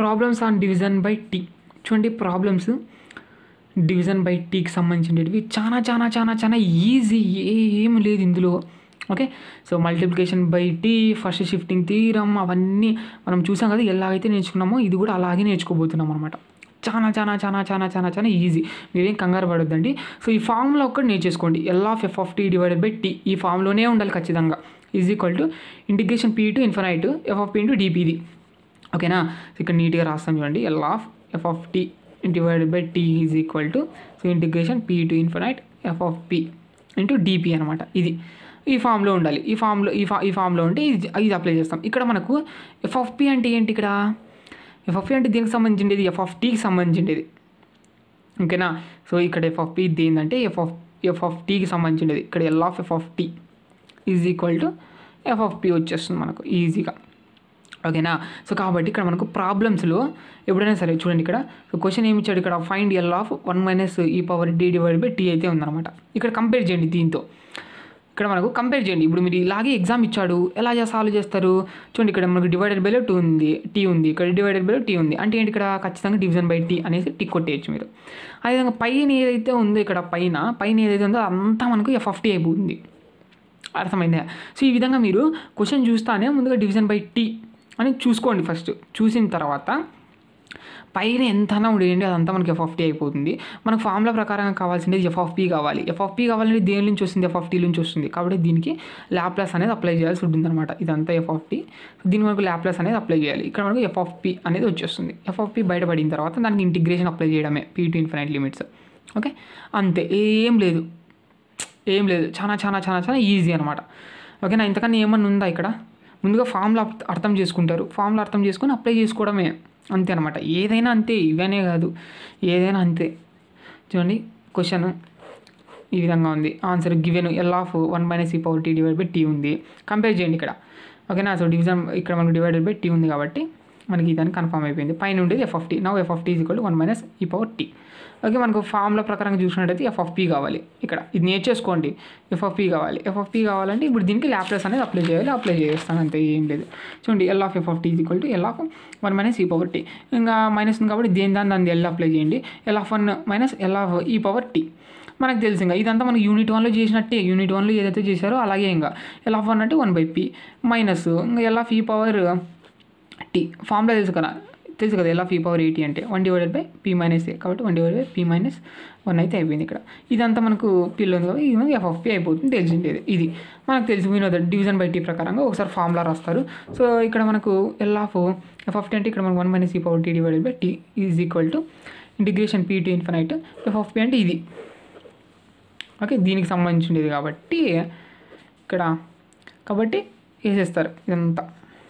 problems on division by T చూడండి problems division by టీకి సంబంధించినవి చాలా చాలా చాలా చాలా ఈజీ ఏం లేదు ఇందులో okay so multiplication by T first shifting theorem అవన్నీ మనం చూసాం కదా ఎలాగైతే నేర్చుకున్నామో ఇది కూడా అలాగే నేర్చుకోబోతున్నాం అనమాట చాలా చాలా చాలా చాలా చాలా చాలా ఈజీ మీరేం కంగారు పడొద్దండి సో ఈ ఫామ్లో ఒక్కటి నేర్చేసుకోండి L of F of T divided by T ఈ ఫామ్లోనే ఉండాలి ఖచ్చితంగా is equal to integration P to infinite F of P into డిపిది ఓకేనా సో ఇక్కడ నీట్గా రాస్తాం చూడండి L of F of T divided by T is equal to so integration P to infinite F of P into DP అనమాట ఇది ఈ ఫామ్లో ఉండాలి ఈ ఫామ్లో ఈ ఫా ఈ ఫామ్లో ఉంటే ఇది ఇది అప్లై చేస్తాం ఇక్కడ మనకు ఎఫ్ ఆఫ్ పీ అంటే ఏంటి ఇక్కడ ఎఫ్ ఆఫ్ పీ అంటే దీనికి సంబంధించింది ఎఫ్ ఆఫ్ టీకి సంబంధించింది ఓకేనా సో ఇక్కడ ఎఫ్ ఆఫ్ పీ ఏంటంటే ఎఫ్ ఆఫ్ ఎఫ్ ఆఫ్ టీకి సంబంధించినది ఇక్కడ L of F of T is equal to F of P వచ్చేస్తుంది మనకు ఈజీగా ఓకేనా సో కాబట్టి ఇక్కడ మనకు ప్రాబ్లమ్స్లో ఎప్పుడైనా సరే చూడండి ఇక్కడ సో క్వశ్చన్ ఏమి ఇచ్చాడు ఇక్కడ find L of one minus E power D divide by T అయితే ఉందన్నమాట ఇక్కడ కంపేర్ చేయండి దీంతో ఇక్కడ మనకు కంపేర్ చేయండి ఇప్పుడు మీరు ఇలాగే ఎగ్జామ్ ఇచ్చాడు ఎలా చేసి సాల్వ్ చేస్తారు చూడండి ఇక్కడ మనకు డివైడెడ్ బైలో టూ ఉంది టీ ఉంది ఇక్కడ డివైడెడ్ బైలో టీ ఉంది అంటే ఏంటి ఇక్కడ ఖచ్చితంగా డివిజన్ బై టీ అనేసి టిక్ కొట్టేయచ్చు మీరు అదేవిధంగా పైన ఏదైతే ఉందో ఇక్కడ పైన పైన ఏదైతే ఉందో అంతా మనకు ఎఫ్ ఆఫ్ టీ అయిపోతుంది అర్థమైందా సో ఈ విధంగా మీరు క్వశ్చన్ చూస్తానే ముందుగా డివిజన్ బై టీ అని చూసుకోండి ఫస్ట్ చూసిన తర్వాత పైన ఎంతనా ఉండేయండి అదంతా మనకి ఎఫ్ ఆఫ్ టీ అయిపోతుంది మనకు ఫార్ములా ప్రకారంగా కావాల్సింది ఎఫ్ ఆఫ్ పీ కావాలి ఎఫ్ ఆఫ్ పీ కావాలంటే దేని నుంచి వస్తుంది ఎఫ్ ఆఫ్ టీ నుంచి వస్తుంది కాబట్టి దీనికి ల్యాప్లాస్ అనేది అప్లై చేయాల్సి ఉంటుంది అనమాట ఇదంతా ఎఫ్ ఆఫ్ టీ దీనికి మనకు ల్యాప్లాస్ అనేది అప్లై చేయాలి ఇక్కడ మనకు ఎఫ్ ఆఫ్ పీ అనేది వచ్చేస్తుంది ఎఫ్ ఆఫ్ పీ బయటపడిన తర్వాత దానికి ఇంటిగ్రేషన్ అప్లై చేయడమే P to infinite limits okay అంతే ఏం లేదు ఏం లేదు చాలా చాలా చాలా చాలా ఈజీ అనమాట ఓకేనా ఇంతకన్నా ఏమన్నా ఉందా ఇక్కడ ముందుగా ఫామ్లో అర్థం చేసుకుంటారు ఫామ్లో అర్థం చేసుకొని అప్లై చేసుకోవడమే అంతే అనమాట ఏదైనా అంతే ఇవనే కాదు ఏదైనా అంతే చూడండి క్వశ్చన్ ఈ విధంగా ఉంది answer given L of one minus E power T divide by T ఉంది కంపేర్ చేయండి ఇక్కడ ఓకేనా సో డివిజన్ ఇక్కడ మనకు డివైడెడ్ బై టీ ఉంది కాబట్టి మనకి ఇదాన్ని కన్ఫర్మ్ అయిపోయింది పైన ఉండేది F of T now F of T is equal one minus E power T okay మనకు ఫార్ములా ప్రకారంగా చూసినట్టయితే ఎఫ్ ఆఫ్ పీ కావాలి ఇక్కడ ఇది నేర్చేసుకోండి ఎఫ్ ఆఫ్ పీ కావాలి ఎఫ్ ఆఫ్ పీ కావాలంటే ఇప్పుడు దీనికి ల్యాప్లెస్ అనేది అప్లై చేయాలి అప్లై చేస్తాను అంతే ఏం లేదు చూడండి L of F of T is equal to L of one minus E power T ఇంకా మైనస్ ఉంది కాబట్టి దేని దాని దాన్ని ఎల్ అప్లై చేయండి L of one minus L of E power T మనకు తెలుసు ఇంకా ఇదంతా మనకు యూనిట్ వన్లో చేసినట్టే యూనిట్ వన్లో ఏదైతే చేశారో అలాగే ఇంకా ఎల్ ఆఫ్ వన్ అంటే వన్ బై పీ మైనస్ ఇంకా L of E power T formula తెలుసు కదా తెలుసు కదా L of E power A T అంటే one divided by P minus A కాబట్టి one divided by P minus one అయితే అయిపోయింది ఇక్కడ ఇదంతా మనకు పిల్ ఉంది కాబట్టి ఇది మనకి ఎఫ్ ఆఫ్ పీ అయిపోతుంది తెలిసిండేది ఇది మనకు తెలుసు వినోద డివిజన్ బై టీ ప్రకారంగా ఒకసారి ఫార్ములా రాస్తారు సో ఇక్కడ మనకు L of F of T అంటే ఇక్కడ మనకు one minus E power T divided by T is equal to integration P to infinite F of P అంటే ఇది ఓకే దీనికి సంబంధించినది కాబట్టి ఇక్కడ కాబట్టి వేసేస్తారు ఇదంతా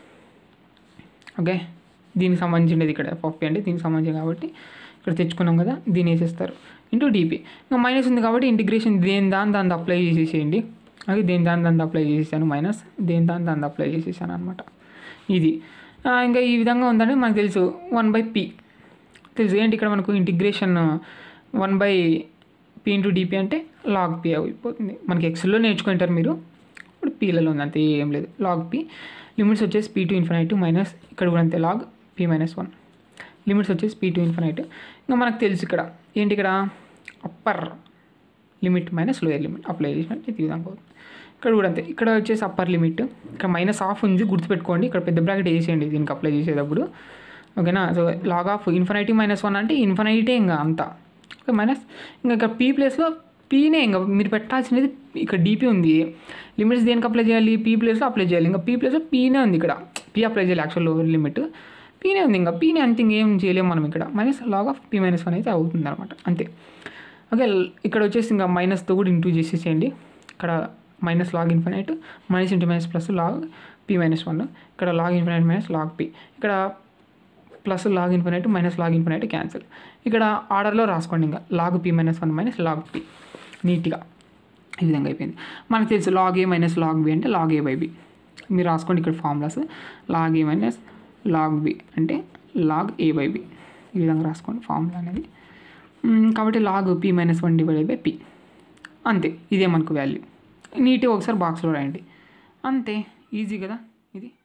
ఓకే దీనికి సంబంధించినది ఇక్కడ ఎఫ్ ఆఫ్ పీ అంటే దీనికి సంబంధించి కాబట్టి ఇక్కడ తెచ్చుకున్నాం కదా దీన్ని వేసేస్తారు ఇంటూ డీపీ ఇంకా మైనస్ ఉంది కాబట్టి ఇంటిగ్రేషన్ దేని దాని దాన్ని అప్లై చేసేసేయండి ఓకే దేని దాని దాన్ని అప్లై చేసేసాను మైనస్ దేని దాని దాన్ని అప్లై చేసేసాను అనమాట ఇది ఆ, ఇంకా ఈ విధంగా ఉందంటే మనకు తెలుసు వన్ బై పీ తెలుసు ఏంటి ఇక్కడ మనకు integration one by P into DP అంటే లాగ్ పీ అయిపోతుంది మనకి ఎక్స్లో నేర్చుకుంటారు మీరు ఇప్పుడు పీలలో ఉంది అంతే ఏం లేదు లాగ్ పీ లిమిట్స్ వచ్చేసి పీ టు ఇన్ఫినైట్ మైనస్ ఇక్కడ కూడా అంతే log P minus one limits వచ్చేసి పీ టు ఇన్ఫినైట్ ఇంకా మనకు తెలుసు ఇక్కడ ఏంటి ఇక్కడ upper limit minus lower limit apply చేసినట్టు ఇది విధంగా అవుతుంది ఇక్కడ కూడా అంతే ఇక్కడ వచ్చేసి అప్పర్ లిమిట్ ఇక్కడ మైనస్ ఆఫ్ ఉంది గుర్తుపెట్టుకోండి ఇక్కడ పెద్ద బ్రాకెట్ వేసేయండి దీనికి అప్లై చేసేటప్పుడు ఓకేనా so log of infinity minus one అంటే ఇన్ఫినైటే ఇంకా అంతా ఓకే మైనస్ ఇంకా ఇక్కడ పీ ప్లేస్లో పీనే ఇంకా మీరు పెట్టాల్సినది ఇక్కడ డీపీ ఉంది లిమిట్స్ దేనికి అప్లై చేయాలి పీ ప్లేస్లో అప్లై చేయాలి ఇంకా పీ ప్లేస్లో పీనే ఉంది ఇక్కడ పీ అప్లై చేయాలి యాక్చువల్ లోవర్ లిమిట్ పీనే ఉంది ఇంకా పీనే అంత ఇంకేం చేయలేము మనం ఇక్కడ minus log of P minus one అయితే అవుతుంది అనమాట అంతే ఓకే ఇక్కడ వచ్చేసి ఇంకా మైనస్తో కూడా ఇంటూ చేసేసేయండి ఇక్కడ minus log infinite minus into minus plus log P minus one ఇక్కడ log infinite minus log P ఇక్కడ plus log infinite minus log infinite cancel ఇక్కడ ఆర్డర్లో రాసుకోండి ఇంకా log P minus one minus log P నీట్గా ఈ విధంగా అయిపోయింది మనకు తెలుసు log A minus log B అంటే లాగ్ ఏ బై బి మీరు రాసుకోండి ఇక్కడ formulas log A minus log B అంటే లాగ్ ఏ బై బి ఈ విధంగా రాసుకోండి ఫార్ములా అనేది మ్మ్, కాబట్టి log P minus one divided by P అంతే ఇదే మనకు వాల్యూ నీట్గా ఒకసారి బాక్స్లో రాయండి అంతే ఈజీ కదా ఇది